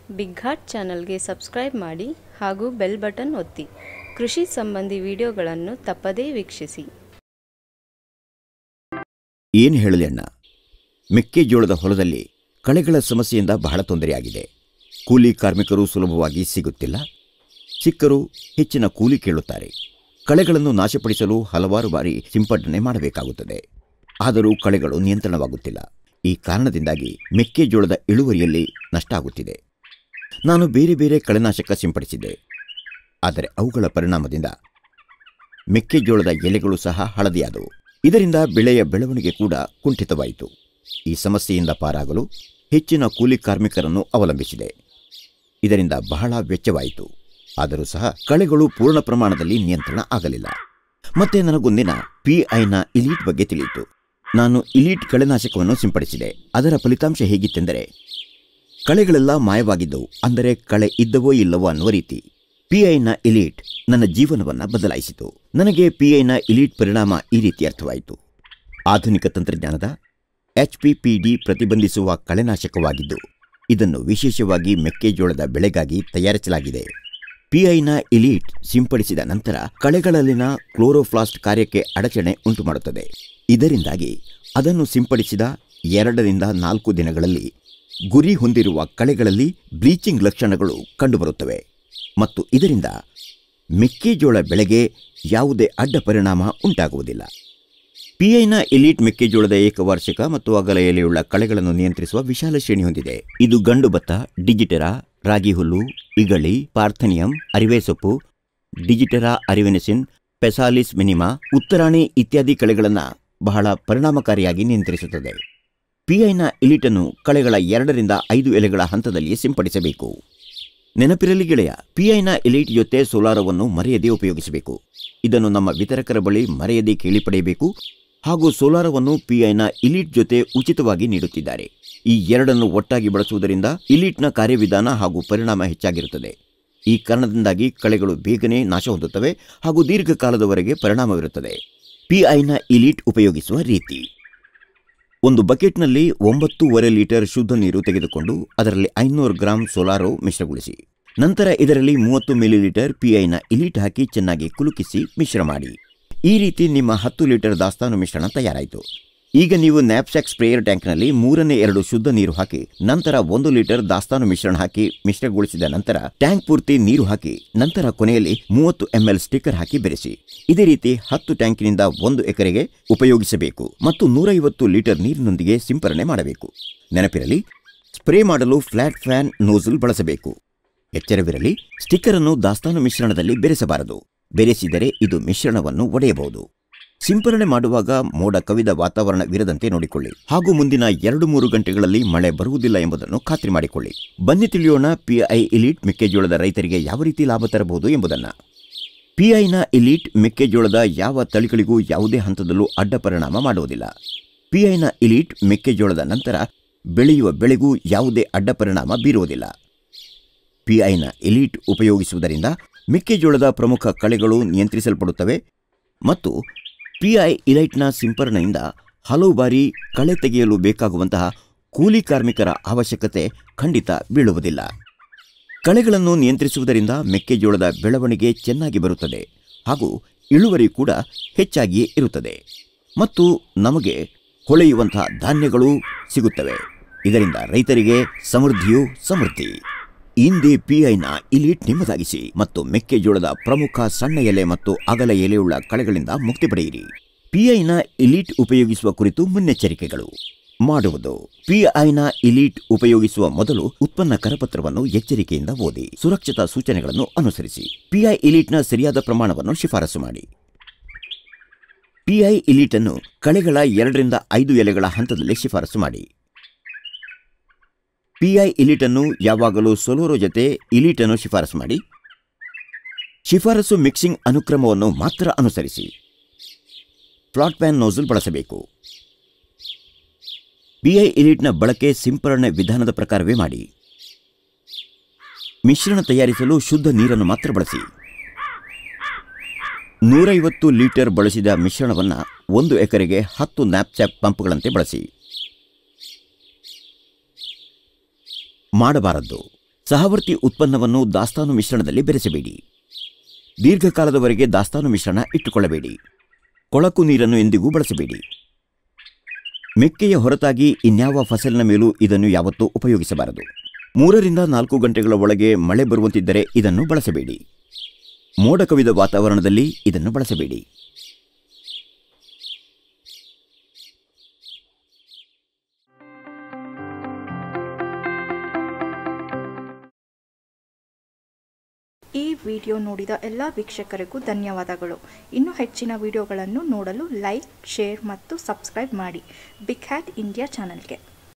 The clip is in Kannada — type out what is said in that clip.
ಬಿಗ್ ಹಾರ್ಟ್ ಚಾನಲ್ಗೆ ಸಬ್ಸ್ಕ್ರೈಬ್ ಮಾಡಿ ಹಾಗೂ ಬೆಲ್ ಬಟನ್ ಒತ್ತಿ ಕೃಷಿ ಸಂಬಂಧಿ ವಿಡಿಯೋಗಳನ್ನು ತಪ್ಪದೇ ವೀಕ್ಷಿಸಿ ಏನು ಹೇಳಲಿ ಅಣ್ಣ ಮೆಕ್ಕೆಜೋಳದ ಹೊಲದಲ್ಲಿ ಕಳೆಗಳ ಸಮಸ್ಯೆಯಿಂದ ಬಹಳ ತೊಂದರೆಯಾಗಿದೆ ಕೂಲಿ ಕಾರ್ಮಿಕರು ಸುಲಭವಾಗಿ ಸಿಗುತ್ತಿಲ್ಲ ಸಿಕ್ಕರು ಹೆಚ್ಚಿನ ಕೂಲಿ ಕೇಳುತ್ತಾರೆ ಕಳೆಗಳನ್ನು ನಾಶಪಡಿಸಲು ಹಲವಾರು ಬಾರಿ ಸಿಂಪಡಣೆ ಮಾಡಬೇಕಾಗುತ್ತದೆ ಆದರೂ ಕಳೆಗಳು ನಿಯಂತ್ರಣವಾಗುತ್ತಿಲ್ಲ ಈ ಕಾರಣದಿಂದಾಗಿ ಮೆಕ್ಕೆಜೋಳದ ಇಳುವರಿಯಲ್ಲಿ ನಷ್ಟ ಆಗುತ್ತಿದೆ ನಾನು ಬೇರೆ ಬೇರೆ ಕಳೆನಾಶಕ ಸಿಂಪಡಿಸಿದ್ದೆ ಆದರೆ ಅವುಗಳ ಪರಿಣಾಮದಿಂದ ಮೆಕ್ಕೆಜೋಳದ ಎಲೆಗಳು ಸಹ ಹಳದಿಯಾದವು ಇದರಿಂದ ಬೆಳೆಯ ಬೆಳವಣಿಗೆ ಕೂಡ ಕುಂಠಿತವಾಯಿತು ಈ ಸಮಸ್ಯೆಯಿಂದ ಪಾರಾಗಲು ಹೆಚ್ಚಿನ ಕೂಲಿ ಕಾರ್ಮಿಕರನ್ನು ಅವಲಂಬಿಸಿದೆ ಇದರಿಂದ ಬಹಳ ವೆಚ್ಚವಾಯಿತು ಆದರೂ ಸಹ ಕಳೆಗಳು ಪೂರ್ಣ ಪ್ರಮಾಣದಲ್ಲಿ ನಿಯಂತ್ರಣ ಆಗಲಿಲ್ಲ ಮತ್ತೆ ನನಗೊಂದಿನ ಪಿಐನ ಇಲೀಟ್ ಬಗ್ಗೆ ತಿಳಿಯಿತು ನಾನು ಇಲೀಟ್ ಕಳೆನಾಶಕವನ್ನು ಸಿಂಪಡಿಸಿದೆ ಅದರ ಫಲಿತಾಂಶ ಹೇಗಿತ್ತೆಂದರೆ ಕಳೆಗಳೆಲ್ಲ ಮಾಯವಾಗಿದ್ದವು ಅಂದರೆ ಕಳೆ ಇದ್ದವೋ ಇಲ್ಲವೋ ಅನ್ನುವ ರೀತಿ ಪಿಐನ ಇಲೀಟ್ ನನ್ನ ಜೀವನವನ್ನು ಬದಲಾಯಿಸಿತು ನನಗೆ ಪಿಐನ ಇಲೀಟ್ ಪರಿಣಾಮ ಈ ರೀತಿ ಅರ್ಥವಾಯಿತು ಆಧುನಿಕ ತಂತ್ರಜ್ಞಾನದ ಎಚ್ಪಿಪಿಡಿ ಪ್ರತಿಬಂಧಿಸುವ ಕಳೆನಾಶಕವಾಗಿದ್ದು ಇದನ್ನು ವಿಶೇಷವಾಗಿ ಮೆಕ್ಕೆಜೋಳದ ಬೆಳೆಗಾಗಿ ತಯಾರಿಸಲಾಗಿದೆ ಪಿಐನ ಇಲೀಟ್ ಸಿಂಪಡಿಸಿದ ನಂತರ ಕಳೆಗಳಲ್ಲಿನ ಕ್ಲೋರೋಫ್ಲಾಸ್ಟ್ ಕಾರ್ಯಕ್ಕೆ ಅಡಚಣೆ ಉಂಟುಮಾಡುತ್ತದೆ ಇದರಿಂದಾಗಿ ಅದನ್ನು ಸಿಂಪಡಿಸಿದ ಎರಡರಿಂದ ನಾಲ್ಕು ದಿನಗಳಲ್ಲಿ ಗುರಿ ಹೊಂದಿರುವ ಕಳೆಗಳಲ್ಲಿ ಬ್ಲೀಚಿಂಗ್ ಲಕ್ಷಣಗಳು ಕಂಡುಬರುತ್ತವೆ ಮತ್ತು ಇದರಿಂದ ಮೆಕ್ಕೆಜೋಳ ಬೆಳೆಗೆ ಯಾವುದೇ ಅಡ್ಡ ಪರಿಣಾಮ ಉಂಟಾಗುವುದಿಲ್ಲ ಪಿಐನ ಎಲೀಟ್ ಮೆಕ್ಕೆಜೋಳದ ಏಕವಾರ್ಷಿಕ ಮತ್ತು ಅಗಲ ಎಲೆಯುಳ್ಳ ಕಳೆಗಳನ್ನು ನಿಯಂತ್ರಿಸುವ ವಿಶಾಲ ಶ್ರೇಣಿ ಹೊಂದಿದೆ ಇದು ಗಂಡು ಭತ್ತ ಡಿಜಿಟೆರಾ ರಾಗಿ ಹುಲ್ಲು ಇಗಳಿ ಪಾರ್ಥನಿಯಂ ಅರಿವೆಸೊಪ್ಪು ಡಿಜಿಟೆರಾ ಅರಿವೆನೆಸಿನ್ ಪೆಸಾಲಿಸ್ ಮಿನಿಮಾ ಉತ್ತರಾಣಿ ಇತ್ಯಾದಿ ಕಳೆಗಳನ್ನು ಬಹಳ ಪರಿಣಾಮಕಾರಿಯಾಗಿ ನಿಯಂತ್ರಿಸುತ್ತದೆ ಪಿಐನ ಇಲಿಟನ್ನು ಕಳೆಗಳ ಎರಡರಿಂದ ಐದು ಎಲೆಗಳ ಹಂತದಲ್ಲಿ ಸಿಂಪಡಿಸಬೇಕು ನೆನಪಿರಲಿ ಗೆಳೆಯ ಪಿಐನ ಎಲೈಟ್ ಜೊತೆ ಸೋಲಾರವನ್ನು ಮರೆಯದೇ ಉಪಯೋಗಿಸಬೇಕು ಇದನ್ನು ನಮ್ಮ ವಿತರಕರ ಬಳಿ ಮರೆಯದೇ ಕೇಳಿ ಪಡೆಯಬೇಕು ಹಾಗೂ ಸೋಲಾರವನ್ನು ಪಿಐನ ಇಲೀಟ್ ಜೊತೆ ಉಚಿತವಾಗಿ ನೀಡುತ್ತಿದ್ದಾರೆ ಈ ಎರಡನ್ನು ಒಟ್ಟಾಗಿ ಬಳಸುವುದರಿಂದ ಇಲೀಟ್ನ ಕಾರ್ಯವಿಧಾನ ಹಾಗೂ ಪರಿಣಾಮ ಹೆಚ್ಚಾಗಿರುತ್ತದೆ ಈ ಕಾರಣದಿಂದಾಗಿ ಕಳೆಗಳು ಬೇಗನೆ ನಾಶ ಹೊಂದುತ್ತವೆ ಹಾಗೂ ದೀರ್ಘಕಾಲದವರೆಗೆ ಪರಿಣಾಮವಿರುತ್ತದೆ ಪಿಐನ ಇಲೀಟ್ ಉಪಯೋಗಿಸುವ ರೀತಿ ಒಂದು ಬಕೆಟ್ನಲ್ಲಿ ಒಂಬತ್ತೂವರೆ ಲೀಟರ್ ಶುದ್ಧ ನೀರು ತೆಗೆದುಕೊಂಡು ಅದರಲ್ಲಿ ಐನೂರು ಗ್ರಾಂ ಸೋಲಾರೋ ಮಿಶ್ರಗೊಳಿಸಿ ನಂತರ ಇದರಲ್ಲಿ ಮೂವತ್ತು ಮಿಲಿಲೀಟರ್ ಪಿಐನ ಇಲೀಟ್ ಹಾಕಿ ಚೆನ್ನಾಗಿ ಕುಲುಕಿಸಿ ಮಿಶ್ರ ಮಾಡಿ ಈ ರೀತಿ ನಿಮ್ಮ ಹತ್ತು ಲೀಟರ್ ದಾಸ್ತಾನು ಮಿಶ್ರಣ ತಯಾರಾಯಿತು ಈಗ ನೀವು ನ್ಯಾಪ್ಸ್ಯಾಕ್ ಸ್ಪ್ರೇಯರ್ ಟ್ಯಾಂಕ್ನಲ್ಲಿ ಮೂರನೇ ಎರಡು ಶುದ್ಧ ನೀರು ಹಾಕಿ ನಂತರ ಒಂದು ಲೀಟರ್ ದಾಸ್ತಾನು ಮಿಶ್ರಣ ಹಾಕಿ ಮಿಶ್ರಗೊಳಿಸಿದ ನಂತರ ಟ್ಯಾಂಕ್ ಪೂರ್ತಿ ನೀರು ಹಾಕಿ ನಂತರ ಕೊನೆಯಲ್ಲಿ ಮೂವತ್ತು ಎಂಎಲ್ ಸ್ಟಿಕ್ಕರ್ ಹಾಕಿ ಬೆರೆಸಿ ಇದೇ ರೀತಿ ಹತ್ತು ಟ್ಯಾಂಕಿನಿಂದ ಒಂದು ಎಕರೆಗೆ ಉಪಯೋಗಿಸಬೇಕು ಮತ್ತು ನೂರೈವತ್ತು ಲೀಟರ್ ನೀರಿನೊಂದಿಗೆ ಸಿಂಪರಣೆ ಮಾಡಬೇಕು ನೆನಪಿರಲಿ ಸ್ಪ್ರೇ ಮಾಡಲು ಫ್ಲಾಟ್ ಫ್ಯಾನ್ ನೋಸಲ್ ಬಳಸಬೇಕು ಎಚ್ಚರವಿರಲಿ ಸ್ಟಿಕ್ಕರ್ ಅನ್ನು ದಾಸ್ತಾನು ಮಿಶ್ರಣದಲ್ಲಿ ಬೆರೆಸಬಾರದು ಬೆರೆಸಿದರೆ ಇದು ಮಿಶ್ರಣವನ್ನು ಒಡೆಯಬಹುದು ಸಿಂಪರಣೆ ಮಾಡುವಾಗ ಮೋಡ ಕವಿದ ವಾತಾವರಣವಿರದಂತೆ ನೋಡಿಕೊಳ್ಳಿ ಹಾಗೂ ಮುಂದಿನ ಎರಡು ಮೂರು ಗಂಟೆಗಳಲ್ಲಿ ಮಳೆ ಬರುವುದಿಲ್ಲ ಎಂಬುದನ್ನು ಖಾತ್ರಿ ಮಾಡಿಕೊಳ್ಳಿ ಬನ್ನಿ ತಿಳಿಯೋಣ ಪಿಐ ಇಲೀಟ್ ಮೆಕ್ಕೆಜೋಳದ ರೈತರಿಗೆ ಯಾವ ರೀತಿ ಲಾಭ ತರಬಹುದು ಎಂಬುದನ್ನು ಪಿಐನ ಇಲೀಟ್ ಮೆಕ್ಕೆಜೋಳದ ಯಾವ ತಳಿಗಳಿಗೂ ಯಾವುದೇ ಹಂತದಲ್ಲೂ ಅಡ್ಡ ಪರಿಣಾಮ ಮಾಡುವುದಿಲ್ಲ ಪಿಐನ ಇಲೀಟ್ ಮೆಕ್ಕೆಜೋಳದ ನಂತರ ಬೆಳೆಯುವ ಬೆಳೆಗೂ ಯಾವುದೇ ಅಡ್ಡ ಪರಿಣಾಮ ಬೀರುವುದಿಲ್ಲ ಪಿಐನ ಇಲೀಟ್ ಉಪಯೋಗಿಸುವುದರಿಂದ ಮೆಕ್ಕೆಜೋಳದ ಪ್ರಮುಖ ಕಳೆಗಳು ನಿಯಂತ್ರಿಸಲ್ಪಡುತ್ತವೆ ಮತ್ತು ಪಿಐ ಇಲೈಟ್ನ ಸಿಂಪರಣೆಯಿಂದ ಹಲವು ಬಾರಿ ಕಳೆ ತೆಗೆಯಲು ಬೇಕಾಗುವಂತಹ ಕೂಲಿ ಕಾರ್ಮಿಕರ ಅವಶ್ಯಕತೆ ಖಂಡಿತ ಬೀಳುವುದಿಲ್ಲ ಕಳೆಗಳನ್ನು ನಿಯಂತ್ರಿಸುವುದರಿಂದ ಮೆಕ್ಕೆಜೋಳದ ಬೆಳವಣಿಗೆ ಚೆನ್ನಾಗಿ ಬರುತ್ತದೆ ಹಾಗೂ ಇಳುವರಿ ಕೂಡ ಹೆಚ್ಚಾಗಿಯೇ ಇರುತ್ತದೆ ಮತ್ತು ನಮಗೆ ಹೊಳೆಯುವಂತಹ ಧಾನ್ಯಗಳು ಸಿಗುತ್ತವೆ ಇದರಿಂದ ರೈತರಿಗೆ ಸಮೃದ್ಧಿಯೂ ಸಮೃದ್ಧಿ ಇಂದೇ ಪಿಐನ ಇಲೀಟ್ ನಿಮ್ಮದಾಗಿಸಿ ಮತ್ತು ಮೆಕ್ಕೆಜೋಳದ ಪ್ರಮುಖ ಸಣ್ಣ ಎಲೆ ಮತ್ತು ಅಗಲ ಎಲೆಯುಳ್ಳ ಕಳೆಗಳಿಂದ ಮುಕ್ತಿ ಪಡೆಯಿರಿ ಪಿಐನ ಇಲೀಟ್ ಉಪಯೋಗಿಸುವ ಕುರಿತು ಮುನ್ನೆಚ್ಚರಿಕೆಗಳು ಮಾಡುವುದು ಪಿಐನ ಇಲೀಟ್ ಉಪಯೋಗಿಸುವ ಮೊದಲು ಉತ್ಪನ್ನ ಕರಪತ್ರವನ್ನು ಎಚ್ಚರಿಕೆಯಿಂದ ಓದಿ ಸುರಕ್ಷತಾ ಸೂಚನೆಗಳನ್ನು ಅನುಸರಿಸಿ ಪಿಐ ಇಲೀಟ್ನ ಸರಿಯಾದ ಪ್ರಮಾಣವನ್ನು ಶಿಫಾರಸು ಮಾಡಿ ಪಿಐ ಇಲೀಟ್ ಅನ್ನು ಕಳೆಗಳ ಎರಡರಿಂದ ಐದು ಎಲೆಗಳ ಹಂತದಲ್ಲಿ ಶಿಫಾರಸು ಮಾಡಿ ಪಿಐ ಇಲೀಟ್ ಅನ್ನು ಯಾವಾಗಲೂ ಸೊಲೋರೋ ಜೊತೆ ಇಲೀಟ್ ಅನ್ನು ಶಿಫಾರಸು ಮಾಡಿ ಶಿಫಾರಸು ಮಿಕ್ಸಿಂಗ್ ಅನುಕ್ರಮವನ್ನು ಮಾತ್ರ ಅನುಸರಿಸಿ ಫ್ಲಾಟ್ ಪ್ಯಾನ್ ನೋಸಲ್ ಬಳಸಬೇಕು ಪಿಐ ಇಲೀಟ್ನ ಬಳಕೆ ಸಿಂಪರಣೆ ವಿಧಾನದ ಪ್ರಕಾರವೇ ಮಾಡಿ ಮಿಶ್ರಣ ತಯಾರಿಸಲು ಶುದ್ಧ ನೀರನ್ನು ಮಾತ್ರ ಬಳಸಿ ನೂರೈವತ್ತು ಲೀಟರ್ ಬಳಸಿದ ಮಿಶ್ರಣವನ್ನು ಒಂದು ಎಕರೆಗೆ ಹತ್ತು ನ್ಯಾಪ್ಸ್ಯಾಪ್ ಪಂಪ್ಗಳಂತೆ ಬಳಸಿ ಮಾಡಬಾರದ್ದು ಸಹವರ್ತಿ ಉತ್ಪನ್ನವನ್ನು ದಾಸ್ತಾನು ಮಿಶ್ರಣದಲ್ಲಿ ಬೆರೆಸಬೇಡಿ ದೀರ್ಘಕಾಲದವರೆಗೆ ದಾಸ್ತಾನು ಮಿಶ್ರಣ ಇಟ್ಟುಕೊಳ್ಳಬೇಡಿ ಕೊಳಕು ನೀರನ್ನು ಎಂದಿಗೂ ಬಳಸಬೇಡಿ ಮೆಕ್ಕೆಯ ಹೊರತಾಗಿ ಇನ್ಯಾವ ಫಸಲಿನ ಮೇಲೂ ಇದನ್ನು ಯಾವತ್ತೂ ಉಪಯೋಗಿಸಬಾರದು ಮೂರರಿಂದ ನಾಲ್ಕು ಗಂಟೆಗಳ ಒಳಗೆ ಮಳೆ ಬರುವಂತಿದ್ದರೆ ಇದನ್ನು ಬಳಸಬೇಡಿ ಮೋಡ ಕವಿದ ವಾತಾವರಣದಲ್ಲಿ ಇದನ್ನು ಬಳಸಬೇಡಿ ಈ ವಿಡಿಯೋ ನೋಡಿದ ಎಲ್ಲ ವೀಕ್ಷಕರಿಗೂ ಧನ್ಯವಾದಗಳು ಇನ್ನೂ ಹೆಚ್ಚಿನ ವಿಡಿಯೋಗಳನ್ನು ನೋಡಲು ಲೈಕ್ ಶೇರ್ ಮತ್ತು ಸಬ್ಸ್ಕ್ರೈಬ್ ಮಾಡಿ ಬಿಗ್ ಹ್ಯಾಟ್ ಇಂಡಿಯಾ ಚಾನಲ್ಗೆ